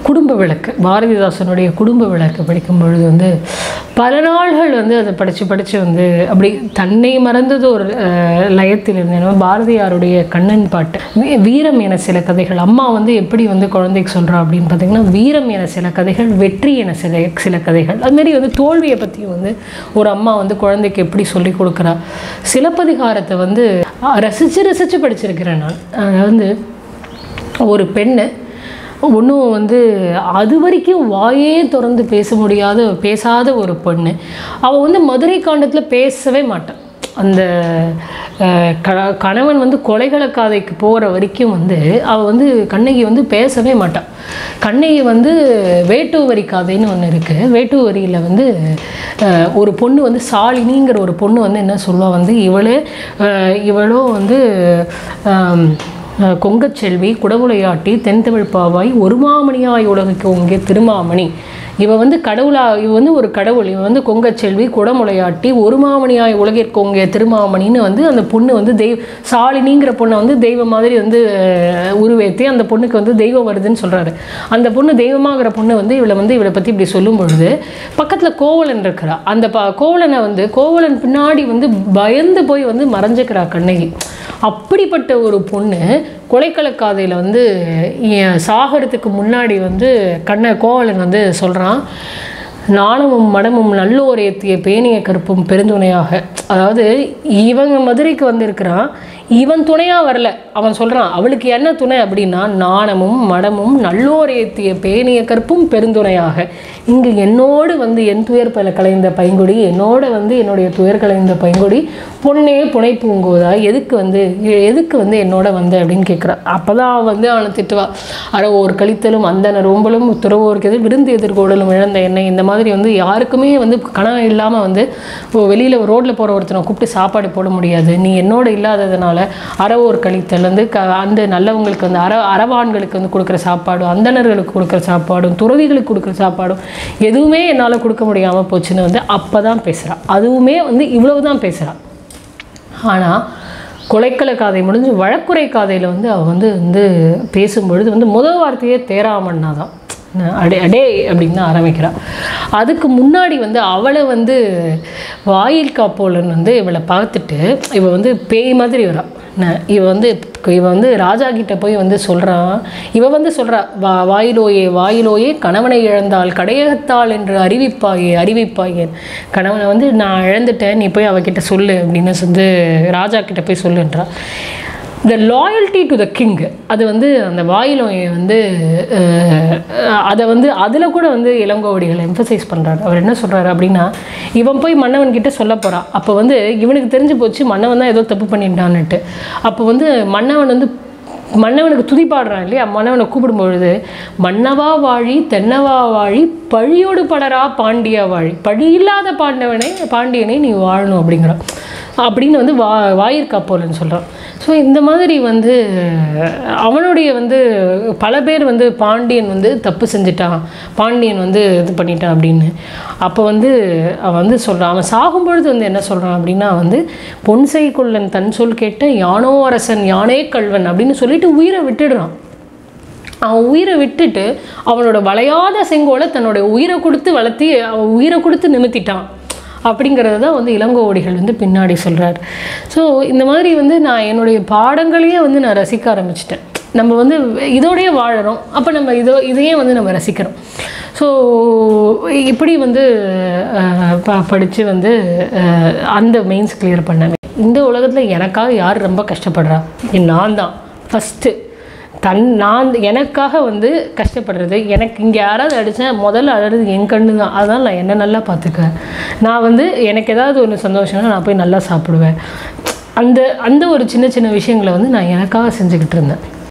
குடும்ப விளக்கு பாரதிதாசனுடைய குடும்ப விளக்கு படிக்கும் பொழுது வந்து பல நாள்கள் வந்து அதை படித்து படித்து வந்து அப்படி தன்னை மறந்தது ஒரு அஹ், லயத்தில் இருந்தேன் பாரதியாருடைய கண்ணன் பாட்டு வீ- வீரம் என சில கதைகள் அம்மா வந்து எப்படி வந்து குழந்தைக்கு சொல்கிறா அப்படின்னு பார்த்தீங்கன்னா வீரம் என சில கதைகள் வெற்றி என சில சில கதைகள் அதுமாரி வந்து தோல்வியை பற்றியும் வந்து ஒரு அம்மா வந்து குழந்தைக்கு எப்படி சொல்லி கொடுக்குறா சிலப்பதிகாரத்தை வந்து அஹ், ரசிச்சு ரசித்து படிச்சிருக்கிறேன் நான் அதாவது வந்து ஒரு பெண்ணு ஒன்றும் வந்து அது வரைக்கும் வாயே திறந்து பேச முடியாத பேசாத ஒரு பொண்ணு அவள் வந்து மதுரை காண்டத்தில் பேசவே மாட்டான் அந்த அஹ், க கணவன் வந்து கொலைகளக்காதைக்கு போகிற வரைக்கும் வந்து அவள் வந்து கண்ணகி வந்து பேசவே மாட்டான் கண்ணகி வந்து வேட்டுவரி காதைன்னு ஒன்று இருக்குது வேட்டுவரியில் வந்து அஹ், ஒரு பொண்ணு வந்து சாலினிங்கிற ஒரு பொண்ணு வந்து என்ன சொல்லுவா வந்து இவளே அஹ், இவளும் வந்து ஆம், அஹ் கொங்கச்செல்வி குடமுலையாட்டி தென்தமிழ் பாவாய் ஒரு மாமணியாய் உலகுக்கு ஓங்கிய திருமாமணி இவ வந்து கடவுளா இவ வந்து ஒரு கடவுள் இவ வந்து கொங்கச்செல்வி குடமுலையாட்டி ஒரு மாமணியாய் உலகிற்கு ஓங்கிய திருமாமணின்னு வந்து அந்த பொண்ணு வந்து தெய்வ சாலினிங்கிற பொண்ணை வந்து தெய்வம் மாதிரி வந்து அஹ், உருவேத்தி அந்த பொண்ணுக்கு வந்து தெய்வம் வருதுன்னு சொல்றாரு அந்த பொண்ணு தெய்வமாகிற பொண்ணு வந்து இவளை வந்து இவளை பற்றி இப்படி சொல்லும் பொழுது பக்கத்தில் கோவலன் இருக்கிறா அந்த ப கோவலனை வந்து கோவலன் பின்னாடி வந்து பயந்து போய் வந்து மறைஞ்சுக்கிறா கண்ணகி அப்படிப்பட்ட ஒரு பொண்ணு கொலைக்களக்காதையில் வந்து என் சாகரத்துக்கு முன்னாடி வந்து கண்ண கோவலன் வந்து சொல்கிறான் நாணமும் மடமும் நல்லோர் ஏத்திய பேணிய கருப்பும் பெருந்துணையாக அதாவது இவங்க மதுரைக்கு வந்திருக்கிறான் இவன் துணையாக வரல அவன் சொல்கிறான் அவளுக்கு என்ன துணை அப்படின்னா நாணமும் மடமும் நல்லோர் ஏத்திய பேணிய கற்பும் பெருந்துணையாக இங்கு என்னோடு வந்து என் துயர் பல கலைந்த பைங்குடி என்னோட வந்து என்னுடைய துயர் கலைந்த பைங்குடி பொண்ணே புனை பூங்குவதா எதுக்கு வந்து எ- எதுக்கு வந்து என்னோட வந்த அப்படின்னு கேட்குறா அப்போ தான் வந்து அவனை திட்டுவா அறவோர் கழித்தலும் அந்தன ரோம்பலும் துறவோருக்கு எது விருந்து எதிர்கோடலும் இழந்த எண்ணெய் இந்த மாதிரி வந்து யாருக்குமே வந்து கணவன் இல்லாமல் வந்து வெளியில் ரோட்டில் போகிற ஒருத்தனை கூப்பிட்டு சாப்பாடு போட முடியாது நீ என்னோட இல்லாததுனால அறவோர் கழித்தல் வந்து க அந்த நல்லவங்களுக்கு வந்து அற அறவான்களுக்கு வந்து கொடுக்குற சாப்பாடு அந்தணர்களுக்கு கொடுக்குற சாப்பாடும் துறவிகளுக்கு கொடுக்குற சாப்பாடும் எதுவுமே என்னால் கொடுக்க முடியாமல் போச்சுன்னு வந்து அப்போ தான் பேசுகிறான் அதுவுமே வந்து இவ்வளவு தான் பேசுகிறான் ஆனால் கொலைக்கல காதை முடிஞ்சு வழக்குரை காதையில் வந்து அவள் வந்து வந்து பேசும்பொழுது வந்து முதல் வார்த்தையே தேராமண்ணா தான் அடே அடே அப்படின்னு தான் ஆரம்பிக்கிறாள் அதுக்கு முன்னாடி வந்து அவளை வந்து வாயில் காப்போலன் வந்து இவளை பார்த்துட்டு இவ வந்து பேய் மாதிரி வரா ந- இவ வந்து இவ வந்து ராஜா கிட்ட போய் வந்து சொல்கிறான் இவ வந்து சொல்கிறா வா வாயிலோயே வாயிலோயே கணவனை இழந்தாள் கடையகத்தாள் என்று அறிவிப்பாயே அறிவிப்பாயேன் கணவனை வந்து நான் இழந்துட்டேன் நீ போய் அவகிட்ட சொல்லு அப்படின்னு வந்து ராஜா கிட்ட போய் சொல்லுன்றா the loyalty to the king அது வந்து அந்த வாயிலோயை வந்து அஹ், அதை வந்து அதில் கூட வந்து இளங்கோவடிகள் எம்பசைஸ் பண்ணுறாரு அவர் என்ன சொல்கிறாரு அப்படின்னா இவன் போய் மன்னவன் கிட்ட சொல்ல போகிறான் அப்போ வந்து இவனுக்கு தெரிஞ்சு போச்சு மன்னவன் தான் ஏதோ தப்பு பண்ணிட்டான்னுட்டு அப்போ வந்து மன்னவன் வந்து மன்னவனுக்கு துதிப்பாடுறான் இல்லையா மன்னவனை கூப்பிடும் பொழுது மன்னவா வாழி தென்னவா வாழி பழியோடு படரா பாண்டியா வாழி பழி இல்லாத பாண்டவனே பாண்டியனே நீ வாழணும் அப்படிங்கிறான் அப்படின்னு வந்து வா வாயிற்காப்போலன்னு சொல்கிறான் ஸோ இந்த மாதிரி வந்து அவனுடைய வந்து பல பேர் வந்து பாண்டியன் வந்து தப்பு செஞ்சிட்டான் பாண்டியன் வந்து இது பண்ணிட்டான் அப்படின்னு அப்போ வந்து அவன் வந்து சொல்கிறான் அவன் சாகும்பொழுது வந்து என்ன சொல்கிறான் அப்படின்னா வந்து பொன்சை கொள்ளன் தன் சொல் கேட்ட யானோ அரசன் யானே கல்வன் அப்படின்னு சொல்லிட்டு உயிரை விட்டுடுறான் அவன் உயிரை விட்டுட்டு அவனோட வளையாத செங்கோலை தன்னோட உயிரை கொடுத்து வளர்த்தி அவன் உயிரை கொடுத்து நிமித்திட்டான் அப்படிங்கிறத தான் வந்து இளங்கோவடிகள் வந்து பின்னாடி சொல்கிறார் ஸோ இந்த மாதிரி வந்து நான் என்னுடைய பாடங்களையே வந்து நான் ரசிக்க ஆரம்பிச்சிட்டேன் நம்ம வந்து இதோடயே வாழறோம் அப்போ நம்ம இதோ இதையே வந்து நம்ம ரசிக்கிறோம் ஸோ இப்படி வந்து அஹ், ப படித்து வந்து அஹ், அந்த மெயின்ஸ் கிளியர் பண்ணேன் இந்த உலகத்தில் எனக்காக யார் ரொம்ப கஷ்டப்படுறா நான் தான் ஃபஸ்ட்டு தன் நான் எனக்காக வந்து கஷ்டப்படுறது எனக்கு இங்கே யாராவது அடித்தேன் முதல்ல அழுறது என் கண்ணு தான் அதனால் நான் என்ன நல்லா பார்த்துக்குவேன் நான் வந்து எனக்கு ஏதாவது ஒன்று சந்தோஷம்னா நான் போய் நல்லா சாப்பிடுவேன் அந்த அந்த ஒரு சின்ன சின்ன விஷயங்களை வந்து நான் எனக்காக செஞ்சுக்கிட்டு இருந்தேன்